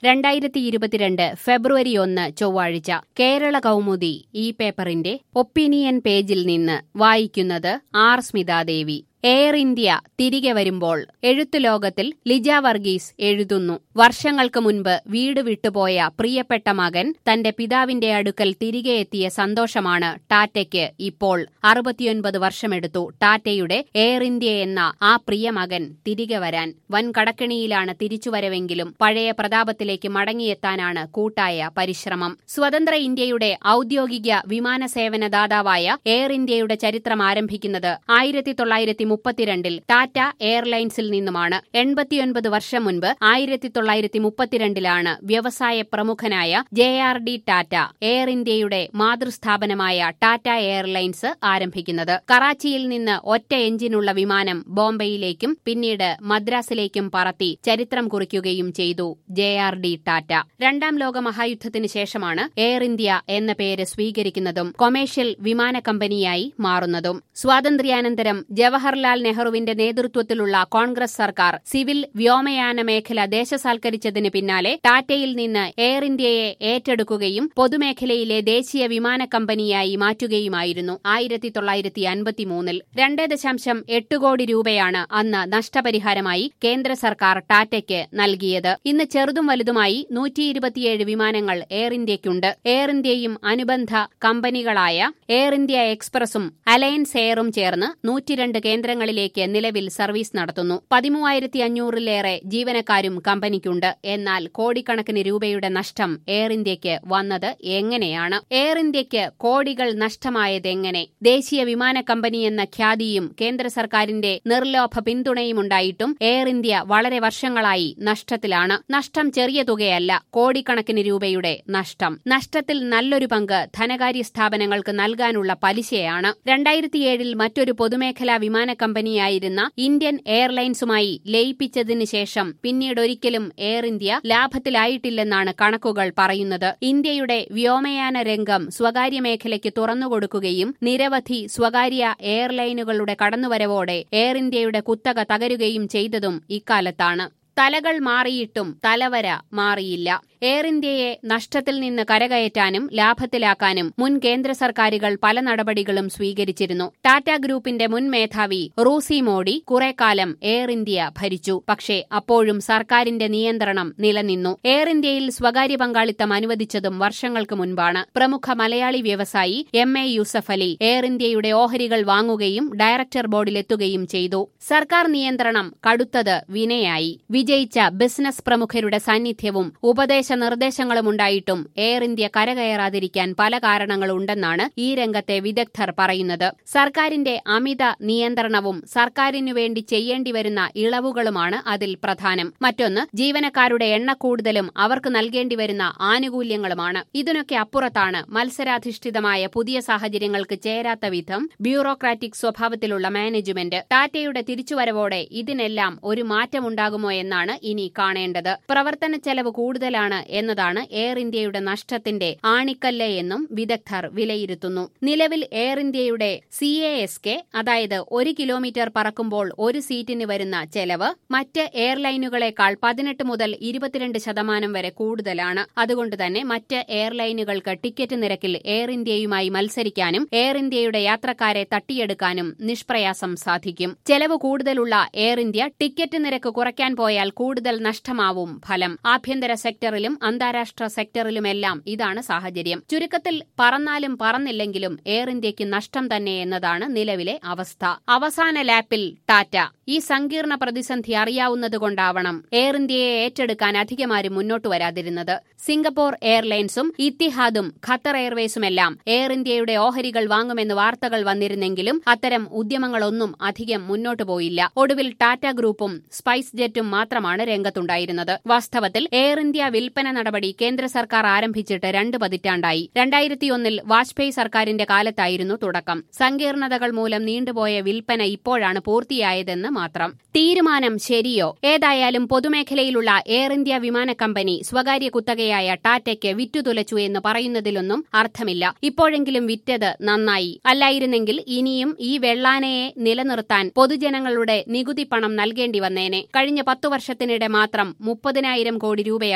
രണ്ടായിരത്തി ഇരുപത്തിരണ്ട് ഫെബ്രുവരി ഒന്ന് ചൊവ്വാഴ്ച കേരള കൗമുദി ഈ പേപ്പറിന്റെ ഒപ്പീനിയൻ പേജിൽ നിന്ന് വായിക്കുന്നത് ആർ സ്മിതാദേവി എയർ ഇന്ത്യ തിരികെ വരുമ്പോൾ എഴുത്തുലോകത്തിൽ ലിജ വർഗീസ് എഴുതുന്നു വർഷങ്ങൾക്ക് മുൻപ് വീട് വിട്ടുപോയ പ്രിയപ്പെട്ട മകൻ തന്റെ പിതാവിന്റെ അടുക്കൽ തിരികെ എത്തിയ സന്തോഷമാണ് ടാറ്റയ്ക്ക് ഇപ്പോൾ അറുപത്തിയൊൻപത് വർഷമെടുത്തു ടാറ്റയുടെ എയർ ഇന്ത്യ എന്ന ആ പ്രിയ മകൻ തിരികെ വരാൻ വൻ കടക്കിണിയിലാണ് തിരിച്ചുവരവെങ്കിലും പഴയ പ്രതാപത്തിലേക്ക് മടങ്ങിയെത്താനാണ് കൂട്ടായ പരിശ്രമം സ്വതന്ത്ര ഇന്ത്യയുടെ ഔദ്യോഗിക വിമാന സേവന ദാതാവായ എയർ ഇന്ത്യയുടെ ചരിത്രം ആരംഭിക്കുന്നത് ആയിരത്തി തൊള്ളായിരത്തി മുപ്പത്തിരണ്ടിൽ ടാറ്റ എയർലൈൻസിൽ നിന്നുമാണ് എൺപത്തിയൊൻപത് വർഷം മുൻപ് ആയിരത്തി തൊള്ളായിരത്തി മുപ്പത്തിരണ്ടിലാണ് വ്യവസായ പ്രമുഖനായ J R D Tata Air ഇന്ത്യയുടെ മാതൃസ്ഥാപനമായ ടാറ്റ എയർലൈൻസ് ആരംഭിക്കുന്നത് കറാച്ചിയിൽ നിന്ന് ഒറ്റ എഞ്ചിനുള്ള വിമാനം ബോംബെയിലേക്കും പിന്നീട് മദ്രാസിലേക്കും പറത്തി ചരിത്രം കുറിക്കുകയും ചെയ്തു ജെ ആർ ഡി ടാറ്റ രണ്ടാം ലോക മഹായുദ്ധത്തിന് ശേഷമാണ് എയർ ഇന്ത്യ എന്ന പേര് സ്വീകരിക്കുന്നതും കൊമേഴ്ഷ്യൽ വിമാന കമ്പനിയായി മാറുന്നതും സ്വാതന്ത്ര്യാനന്തരം ജവഹർലാൽ നെഹ്റുവിന്റെ നേതൃത്വത്തിലുള്ള കോൺഗ്രസ് സർക്കാർ സിവിൽ വ്യോമയാന മേഖല ദേശസാൽക്കരിച്ചതിന് പിന്നാലെ ടാറ്റയിൽ നിന്ന് എയർ ഇന്ത്യയെ ഏറ്റെടുക്കുകയും പൊതുമേഖലയിലെ ദേശീയ വിമാന കമ്പനിയായി മാറ്റുകയുമായിരുന്നു ആയിരത്തി തൊള്ളായിരത്തി അൻപത്തിമൂന്നിൽ രണ്ട് ദശാംശം എട്ട് കോടി രൂപയാണ് അന്ന് നഷ്ടപരിഹാരമായി കേന്ദ്ര സർക്കാർ ടാറ്റയ്ക്ക് നൽകിയത് ഇന്ന് ചെറുതും വലുതുമായി നൂറ്റി ഇരുപത്തിയേഴ് വിമാനങ്ങൾ എയർ ഇന്ത്യയ്ക്കുണ്ട് എയർ ഇന്ത്യയും അനുബന്ധ കമ്പനികളായ എയർ ഇന്ത്യ എക്സ്പ്രസും അലയൻസ് എയറും ചേർന്ന് നൂറ്റിരണ്ട് കേന്ദ്രങ്ങളിലേക്ക് നിലവിൽ സർവീസ് നടത്തുന്നു പതിമൂവായിരത്തി അഞ്ഞൂറിലേറെ ജീവനക്കാരും കമ്പനിക്കുണ്ട് എന്നാൽ കോടിക്കണക്കിന് രൂപയുടെ നഷ്ടം എയർ ഇന്ത്യയ്ക്ക് വന്നത് എങ്ങനെയാണ് എയർ ഇന്ത്യയ്ക്ക് കോടികൾ നഷ്ടമായതെങ്ങനെ ദേശീയ വിമാന കമ്പനി എന്ന ഖ്യാതിയും കേന്ദ്ര സർക്കാരിന്റെ നിർലോഭ പിന്തുണയുമുണ്ടായിട്ടും എയർ ഇന്ത്യ വളരെ വർഷങ്ങളായി നഷ്ടത്തിലാണ് നഷ്ടം ചെറിയ തുകയല്ല കോടിക്കണക്കിന് രൂപയുടെ നഷ്ടം നഷ്ടത്തിൽ നല്ലൊരു പങ്ക് ധനകാര്യ സ്ഥാപനങ്ങൾക്ക് നൽകാനുള്ള പലിശയാണ് രണ്ടായിരത്തിയേഴിൽ മറ്റൊരു പൊതുമേഖലാ വിമാന കമ്പനിയായിരുന്ന ഇന്ത്യൻ എയർലൈൻസുമായി ലയിപ്പിച്ചതിന് ശേഷം പിന്നീടൊരിക്കലും എയർ ഇന്ത്യ ലാഭത്തിലായിട്ടില്ലെന്നാണ് കണക്കുകൾ പറയുന്നത് ഇന്ത്യയുടെ വ്യോമയാന രംഗം സ്വകാര്യ മേഖലയ്ക്ക് തുറന്നുകൊടുക്കുകയും നിരവധി സ്വകാര്യ എയർലൈനുകളുടെ കടന്നുവരവോടെ എയർ ഇന്ത്യയുടെ കുത്തക തകരുകയും ചെയ്തതും ഇക്കാലത്താണ് തലകൾ മാറിയിട്ടും തലവര മാറിയില്ല എയർ ഇന്ത്യയെ നഷ്ടത്തിൽ നിന്ന് കരകയറ്റാനും ലാഭത്തിലാക്കാനും മുൻ കേന്ദ്ര സർക്കാരുകൾ പല നടപടികളും സ്വീകരിച്ചിരുന്നു ടാറ്റ ഗ്രൂപ്പിന്റെ മുൻ മേധാവി റൂസി മോഡി കുറെക്കാലം എയർ ഇന്ത്യ ഭരിച്ചു പക്ഷേ അപ്പോഴും സർക്കാരിന്റെ നിയന്ത്രണം നിലനിന്നു എയർ ഇന്ത്യയിൽ സ്വകാര്യ പങ്കാളിത്തം അനുവദിച്ചതും വർഷങ്ങൾക്ക് മുൻപാണ് പ്രമുഖ മലയാളി വ്യവസായി M A Yusuff Ali Air ഇന്ത്യയുടെ ഓഹരികൾ വാങ്ങുകയും ഡയറക്ടർ ബോർഡിലെത്തുകയും ചെയ്തു സർക്കാർ നിയന്ത്രണം കടുത്തത് വിനയായി വിജയിച്ച ബിസിനസ് പ്രമുഖരുടെ സാന്നിധ്യവും ഉപദേശ നിർദ്ദേശങ്ങളുമുണ്ടായിട്ടും എയർ ഇന്ത്യ കരകയറാതിരിക്കാൻ പല കാരണങ്ങളുണ്ടെന്നാണ് ഈ രംഗത്തെ വിദഗ്ധർ പറയുന്നത് സർക്കാരിന്റെ അമിത നിയന്ത്രണവും സർക്കാരിനു വേണ്ടി ചെയ്യേണ്ടി വരുന്ന ഇളവുകളുമാണ് അതിൽ പ്രധാനം മറ്റൊന്ന് ജീവനക്കാരുടെ എണ്ണ കൂടുതലും അവർക്ക് നൽകേണ്ടി വരുന്ന ആനുകൂല്യങ്ങളുമാണ് ഇതിനൊക്കെ അപ്പുറത്താണ് മത്സരാധിഷ്ഠിതമായ പുതിയ സാഹചര്യങ്ങൾക്ക് ചേരാത്ത വിധം ബ്യൂറോക്രാറ്റിക് സ്വഭാവത്തിലുള്ള മാനേജ്മെന്റ് ടാറ്റയുടെ തിരിച്ചുവരവോടെ ഇതിനെല്ലാം ഒരു മാറ്റമുണ്ടാകുമോ എന്നാണ് ഇനി കാണേണ്ടത് പ്രവർത്തന ചെലവ് കൂടുതലാണ് എന്നതാണ് എയർ ഇന്ത്യയുടെ നഷ്ടത്തിന്റെ ആണിക്കല്ല് എന്നും വിദഗ്ധർ വിലയിരുത്തുന്നു നിലവിൽ എയർ ഇന്ത്യയുടെ സി എ എസ് കെ അതായത് ഒരു കിലോമീറ്റർ പറക്കുമ്പോൾ ഒരു സീറ്റിന് വരുന്ന ചെലവ് മറ്റ് എയർലൈനുകളെക്കാൾ പതിനെട്ട് മുതൽ ഇരുപത്തിരണ്ട് ശതമാനം വരെ കൂടുതലാണ് അതുകൊണ്ട് തന്നെ മറ്റ് എയർലൈനുകൾക്ക് ടിക്കറ്റ് നിരക്കിൽ എയർ ഇന്ത്യയുമായി മത്സരിക്കാനും എയർ ഇന്ത്യയുടെ യാത്രക്കാരെ തട്ടിയെടുക്കാനും നിഷ്പ്രയാസം സാധിക്കും ചെലവ് കൂടുതലുള്ള എയർ ഇന്ത്യ ടിക്കറ്റ് നിരക്ക് കുറയ്ക്കാൻ പോയാൽ കൂടുതൽ നഷ്ടമാവും ഫലം ആഭ്യന്തര സെക്ടറിലും അന്താരാഷ്ട്ര സെക്ടറിലുമെല്ലാം ഇതാണ് സാഹചര്യം ചുരുക്കത്തിൽ പറന്നാലും പറന്നില്ലെങ്കിലും എയർ ഇന്ത്യക്ക് നഷ്ടം തന്നെ എന്നതാണ് നിലവിലെ അവസ്ഥ അവസാന ലാപ്പിൽ ടാറ്റ ഈ സങ്കീർണ പ്രതിസന്ധി അറിയാവുന്നതുകൊണ്ടാവണം എയർ ഇന്ത്യയെ ഏറ്റെടുക്കാൻ അധികമാരും മുന്നോട്ട് വരാതിരുന്നത് സിംഗപ്പൂർ എയർലൈൻസും ഇത്തിഹാദും ഖത്തർ എയർവേസുമെല്ലാം എയർ ഇന്ത്യയുടെ ഓഹരികൾ വാങ്ങുമെന്ന് വാർത്തകൾ വന്നിരുന്നെങ്കിലും അത്തരം ഉദ്യമങ്ങളൊന്നും അധികം മുന്നോട്ടു പോയില്ല ഒടുവിൽ ടാറ്റ ഗ്രൂപ്പും സ്പൈസ് ജെറ്റും മാത്രമാണ് രംഗത്തുണ്ടായിരുന്നത് വാസ്തവത്തിൽ എയർ ഇന്ത്യ വിൽപ്പന നടപടി കേന്ദ്ര സർക്കാർ ആരംഭിച്ചിട്ട് രണ്ട് പതിറ്റാണ്ടായി രണ്ടായിരത്തിയൊന്നിൽ വാജ്പേയി സർക്കാരിന്റെ കാലത്തായിരുന്നു തുടക്കം സങ്കീർണതകൾ മൂലം നീണ്ടുപോയ വിൽപ്പന ഇപ്പോഴാണ് പൂർത്തിയായതെന്ന് മാത്രം തീരുമാനം ശരിയോ ഏതായാലും പൊതുമേഖലയിലുള്ള എയർ ഇന്ത്യ വിമാന കമ്പനി സ്വകാര്യ കുത്തകയായ ടാറ്റയ്ക്ക് വിറ്റുതുലച്ചു എന്ന് പറയുന്നതിലൊന്നും അർത്ഥമില്ല ഇപ്പോഴെങ്കിലും വിറ്റത് നന്നായി അല്ലായിരുന്നെങ്കിൽ ഇനിയും ഈ വെള്ളാനയെ നിലനിർത്താൻ പൊതുജനങ്ങളുടെ നികുതി പണം നൽകേണ്ടി വന്നേനെ കഴിഞ്ഞ പത്തു വർഷത്തിനിടെ മാത്രം മുപ്പതിനായിരം കോടി രൂപയാണ് സർക്കാർ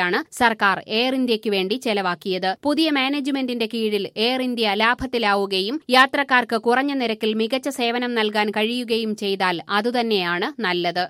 സർക്കാർ എയർ ഇന്ത്യയ്ക്ക് വേണ്ടി ചെലവാക്കിയത് പുതിയ മാനേജ്മെന്റിന്റെ കീഴിൽ എയർ ഇന്ത്യ ലാഭത്തിലാവുകയും യാത്രക്കാർക്ക് കുറഞ്ഞ നിരക്കിൽ മികച്ച സേവനം നൽകാൻ കഴിയുകയും ചെയ്താൽ അതുതന്നെയാണ് നല്ലത്